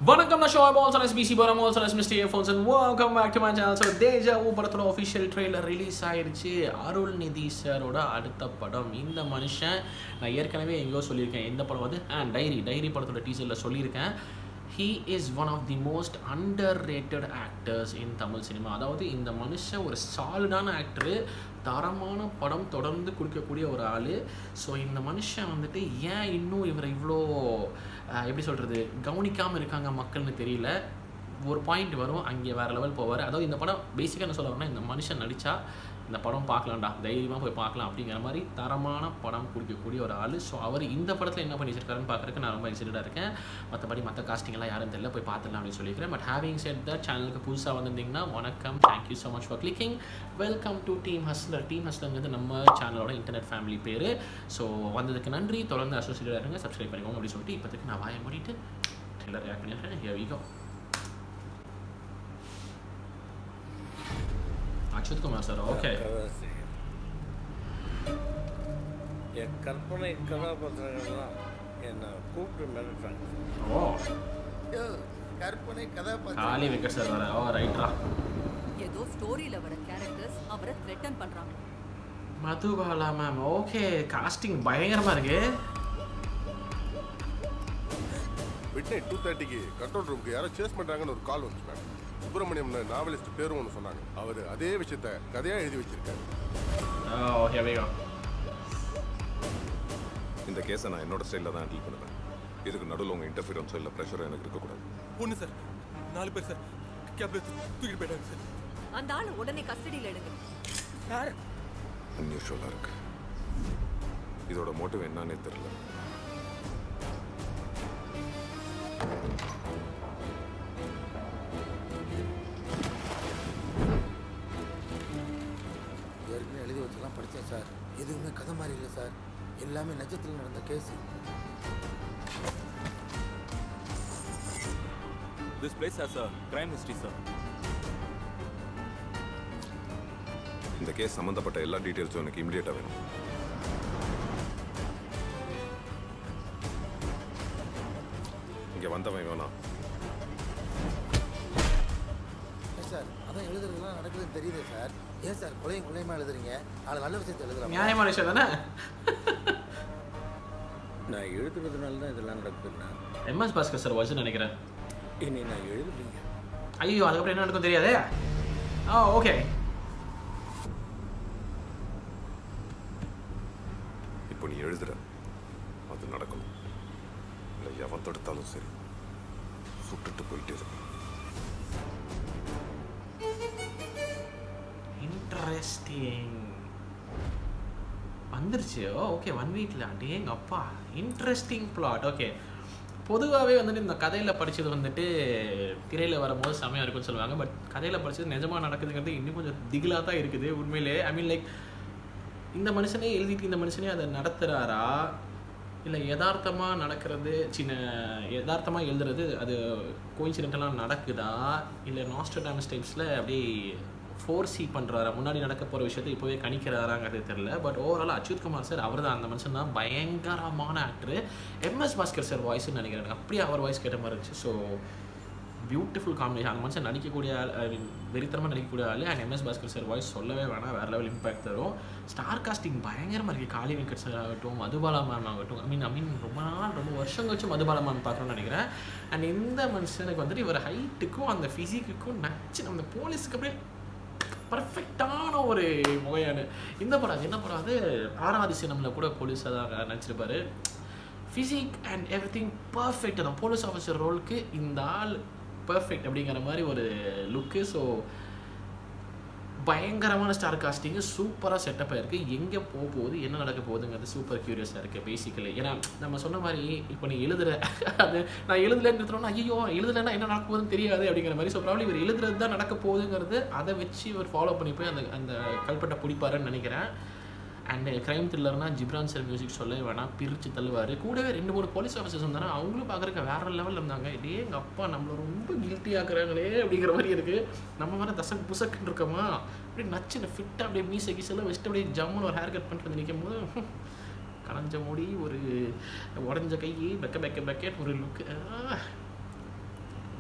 வணக்கம் நான் ஷோ ஆல்சோ எஸ் பிசி பரம் ஆல்சோ எஸ் mister earphones and welcome back to my channel so Deja vu படத்தோட ஒஃபிஷியல் ட்ரெய்லர் ரிலீஸ் ஆயிருச்சு அருள் நிதி சாரோட அடுத்த படம் இந்த மனுஷன் நான் ஏற்கனவே எங்கேயோ சொல்லியிருக்கேன் எந்த படம் வந்து ஆ டைரி டைரி படத்தோட டீசரில் சொல்லியிருக்கேன் he is one of the most underrated actors in Tamil cinema அதாவது இந்த மனுஷன் ஒரு சாலிடான ஆக்டரு தரமான படம் தொடர்ந்து கொடுக்கக்கூடிய ஒரு ஆள் ஸோ இந்த மனுஷன் வந்துட்டு ஏன் இன்னும் இவரை இவ்வளோ அஹ், எப்படி சொல்கிறது கவனிக்காமல் இருக்காங்க மக்கள்னு தெரியல ஒரு பாயிண்ட் வரும் அங்கே வேறு லெவல் போவார் அதாவது இந்த படம் பேசிக்காக என்ன சொல்ல வரேன்னா இந்த மனுஷன் நடித்தா இந்த படம் பார்க்கலாம்டா தைரியமாக போய் பார்க்கலாம் அப்படிங்கிற மாதிரி தரமான படம் கொடுக்கக்கூடிய ஒரு ஆள் ஸோ அவர் இந்த படத்தில் என்ன பண்ணி வச்சிருக்காருன்னு பார்க்குறதுக்கு நான் ரொம்ப எக்ஸைட்டடாக இருக்கேன் மற்றபடி மற்ற காஸ்டிங்லாம் யாரும் தெரியல போய் பார்த்துடலாம் அப்படின்னு சொல்லியிருக்கிறேன் பட் ஹேவிங் செட் த சேனலுக்கு புதுசாக வந்திருந்தீங்கன்னா வணக்கம் thank you so much for clicking welcome to team hustler team ஹஸ்லருங்கிறது நம்ம சேனலோட இன்டர்நெட் ஃபேமிலி பேர் ஸோ வந்ததுக்கு நன்றி தொடர்ந்து அசோசியேட்டாக இருங்க சப்ஸ்கிரைப் பண்ணிக்கோங்க அப்படின்னு சொல்லிட்டு இப்போதைக்கு நான் வாயை மூடிட்டு ட்ரெய்லர் ரியாக்ட் பண்ணிடுறேன் here we go Achyuth Kumar sir okay கதாசி. என் கற்பனை கதாபாத்திரங்கள்லாம் என்னை கூப்பிட்டு மிரட்டுறாங்க ஓ யோ, கற்பனை கதாபாத்திரம் காலி வெங்கட் சார் வர ஓ ரைட்ரா ஏதோ ஸ்டோரியில வர கேரக்டர்ஸ் அவரை த்ரெட்டன் பண்றாங்க மதுபாலா மேம் ஓகே காஸ்டிங் பயங்கரமா இருக்கு மிட் நைட் டூ தேர்ட்டிக்கு கண்ட்ரோல் ரூமுக்கு யாரோ சேஸ் பண்ணுறாங்கன்னு ஒரு கால் வந்துச்சு மேடம் சுப்பிரமணியம் நாவலிஸ்ட் பேரும் ஒன்று சொன்னாங்க அவர் அதே விஷயத்த கதையாக எழுதி வச்சிருக்காரு ஓ ஹியர் வி கோ இந்த கேஸை நான் என்னோட ஸ்டைலில் தான் ஹேண்டில் பண்ணுவேன் இதுக்கு நடுவில் உங்கள் இன்டர்ஃபியரன்ஸோ இல்லை ப்ரெஷரோ எனக்கு இருக்கக்கூடாது ஒன்று சார் நாலு பேர் சார் கேப்ல தூக்கிட்டு போயிட்டாங்க சார் அந்த ஆளு உடனே கஸ்டடியில எடுங்க யார் அன்யூஷுவலாக இருக்கு இதோட மோட்டிவ் என்னன்னே தெரியல ஏற்கனவே எழுதி வச்செல்லாம் படித்தேன் சார் எதுவுமே கதை மாதிரி இல்லை சார் எல்லாமே நிஜத்தில் நடந்த case this place has a crime history sir இந்த கேஸ் சம்மந்தப்பட்ட எல்லா டீட்டெயில்ஸும் எனக்கு இமீடியட்டாக வேணும் இங்கே வந்தவன் வேணாம் ஏன் சார் அதான் எழுதுறதுலாம் நடக்குதுன்னு தெரியுது சார் ஏன் சார் கொலையும் கொலையுமா எழுதுறீங்க நாலு நல்ல விஷயத்தை எழுதலாம் நியாயமான விஷயம் தானே நான் எழுதுறதுனால தான் இதெல்லாம் நடக்குதுன்னா எம்எஸ் பாஸ்கர் சார் வாய்ஸ் நினைக்கிறேன் இனி நான் எழுதுறீங்க ஐயோ அதுக்கப்புறம் என்ன நடக்கும் தெரியாதே ஆ ஓகே இப்போ நீ எழுதுற அது நடக்கணும் இல்லை எவன் தடுத்தாலும் சரி சுட்டுட்டு போயிட்டே இருக்கும் இன்ட்ரெஸ்டிங் வந்துருச்சு ஓ ஓகே ஒன் வீக்கில் அடேங்க அப்பா இன்ட்ரெஸ்டிங் பிளாட் ஓகே பொதுவாகவே வந்துட்டு இந்த கதையில் படித்தது வந்துட்டு திரையில் வரும்போது செமையாக இருக்கும்னு சொல்லுவாங்க பட் கதையில் படித்தது நிஜமாக நடக்குதுங்கிறது இன்னும் கொஞ்சம் திகிலாக தான் இருக்குது உண்மையிலே ஐ மீன் லைக் இந்த மனுஷனே எழுதிட்டு இந்த மனுஷனே அதை நடத்துகிறாரா இல்லை யதார்த்தமாக நடக்கிறது சின்ன யதார்த்தமாக எழுதுறது அது கோயின்சிடென்டலாக நடக்குதா இல்லை நாஸ்டர்டாமஸ் டைப்ஸில் அப்படியே ஃபோர்ஸி பண்ணுறாரா முன்னாடி நடக்க போகிற விஷயத்தை இப்போவே கணிக்கிறாராங்கிறது தெரில but overall Achyuth Kumar sir அவர் தான் அந்த மனுஷன் தான் பயங்கரமான ஆக்டரு எம்எஸ் பாஸ்கர் சார் வாய்ஸ்னு நினைக்கிறேன் எனக்கு அப்படியே அவர் வாய்ஸ் கேட்ட மாதிரி இருந்துச்சு ஸோ பியூட்டிஃபுல் காம்பினேஷன் அந்த மனுஷன் நடிக்கக்கூடிய ஆள் ஐ மீன் வெறித்தனமாக நடிக்கக்கூடிய ஆள் and MS Bhaskar sir voice சொல்லவே வேணாம் வேறு லெவல் இம்பாக்ட் தரும் ஸ்டார் காஸ்டிங் பயங்கரமாக இருக்குது காளி வெங்கட் சார் ஆகட்டும் மதுபாலா மேம் ஆகட்டும் ஐ மீன் ஐ மீன் ரொம்ப நாள் ரொம்ப வருஷம் கழிச்சு மதுபாலா மேம் பார்க்குறோன்னு நினைக்கிறேன் அண்ட் இந்த மனுஷனுக்கு வந்துட்டு இவர் ஹைட்டுக்கும் அந்த ஃபிசிக்குக்கும் நச்சு அந்த போலீஸுக்கு அப்படியே பர்ஃபெக்டான ஒரு முகையான இந்த படம் அது என்ன படம் அது ஆறாவது சினமில் கூட போலீஸாக தான் நடிச்சிருப்பாரு physique and everything perfect அந்த போலீஸ் ஆஃபீஸர் ரோலுக்கு இந்த ஆள் பர்ஃபெக்ட் அப்படிங்கிற மாதிரி ஒரு லுக்கு ஸோ பயங்கரமான ஸ்டார் காஸ்டிங்கு சூப்பராக செட்டப் ஆயிருக்கு எங்கே போக போகுது என்ன நடக்க போகுதுங்கிறது சூப்பர் க்யூரியஸாக இருக்குது பேசிக்கலி ஏன்னா நம்ம சொன்ன மாதிரி இப்போ நீ எழுதுற அது நான் எழுதலன்னு நிறுத்துறோம்னா ஐயோ எழுதலைன்னா என்ன நடக்க போகுதுன்னு தெரியாது அப்படிங்கிற மாதிரி ஸோ ப்ராப்ளம் இவர் எழுதுறது தான் நடக்க போகுதுங்கிறது அதை வச்சு இவர் ஃபாலோ பண்ணி போய் அந்த அந்த கல்பட்டை பிடிப்பாருன்னு நினைக்கிறேன் அண்ட் கிரைம் த்ரில்லர்னா ஜிப்ரான் சார் மியூசிக் சொல்ல வேணாம் பிரித்து தள்ளுவார் கூடவே ரெண்டு மூணு போலீஸ் ஆஃபீஸர்ஸ் இருந்தாங்க அவங்களும் பார்க்குறக்கு வேற லெவலில் இருந்தாங்க இதே எங்கள் அப்பா நம்மளை ரொம்ப கில்ட்டி ஆக்குறாங்களே அப்படிங்கிற மாதிரி இருக்குது நம்ம வேறு தசக் புசக்குன்னு இருக்கோமா அப்படியே நச்சு ஃபிட்டாக அப்படியே மீசை கீசெல்லாம் வச்சுட்டு அப்படியே ஜம்முன்னு ஒரு ஹேர் கட் பண்ணிட்டு வந்து நிற்கும் போது களைஞ்ச முடி ஒரு உடஞ்ச கை பெக்க பெக்க பெக்கெட் ஒரு லுக்கு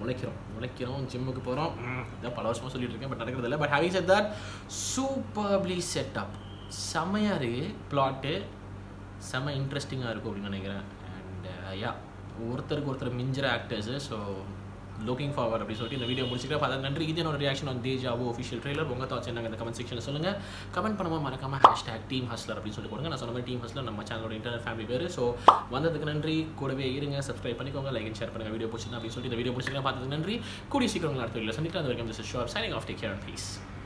உழைக்கிறோம் உழைக்கிறோம் ஜிம்முக்கு போகிறோம் இதான் பல வருஷமாக சொல்லிட்டு இருக்கேன் பட் நடக்கிறது இல்லை but having set that superly setup செம்மையாக இருக்குது பிளாட்டு செம்ம இன்ட்ரெஸ்டிங்காக இருக்கும் அப்படின்னு நினைக்கிறேன் அண்ட் யா ஒருத்தருக்கு ஒருத்தர் மிஞ்சிற ஆக்டர்ஸு ஸோ லுக்கிங் ஃபார்வர்ட் அப்படின்னு சொல்லிட்டு இந்த வீடியோ முடிச்சுக்கிறேன் அதை நன்றி இது என்னோட ரியாக்ஷன் ஆன் தேஜாவோ ஒஃபிஷியல் ட்ரெய்லர் உங்கள் தாட்ஸ் என்னங்க இந்த கமெண்ட் செக்ஷனில் சொல்லுங்கள் கமெண்ட் பண்ணாமல் மறக்காம ஹேஷ்டாக் டீம் ஹஸ்லர் அப்படின்னு சொல்லி கொடுங்க நான் சொன்ன மாதிரி டீம் ஹஸ்லர் நம்ம சேனலோட இன்டர்நெட் ஃபேமிலி பேர் ஸோ வந்ததுக்கு நன்றி கூடவே இருங்க சப்ஸ்கிரைப் பண்ணிக்கோங்க லைக் அண்ட் ஷேர் பண்ணுங்கள் வீடியோ பிடிச்சிருந்தா அப்படின்னு சொல்லிட்டு இந்த வீடியோ பிடிச்சிருக்கேன் பார்த்ததுக்கு நன்றி கூடிய சீக்கிரம் உங்களை அடுத்த வீடியோ சந்திக்கலாம் அது வரைக்கும் திஸ் ஷோர் signing off take care please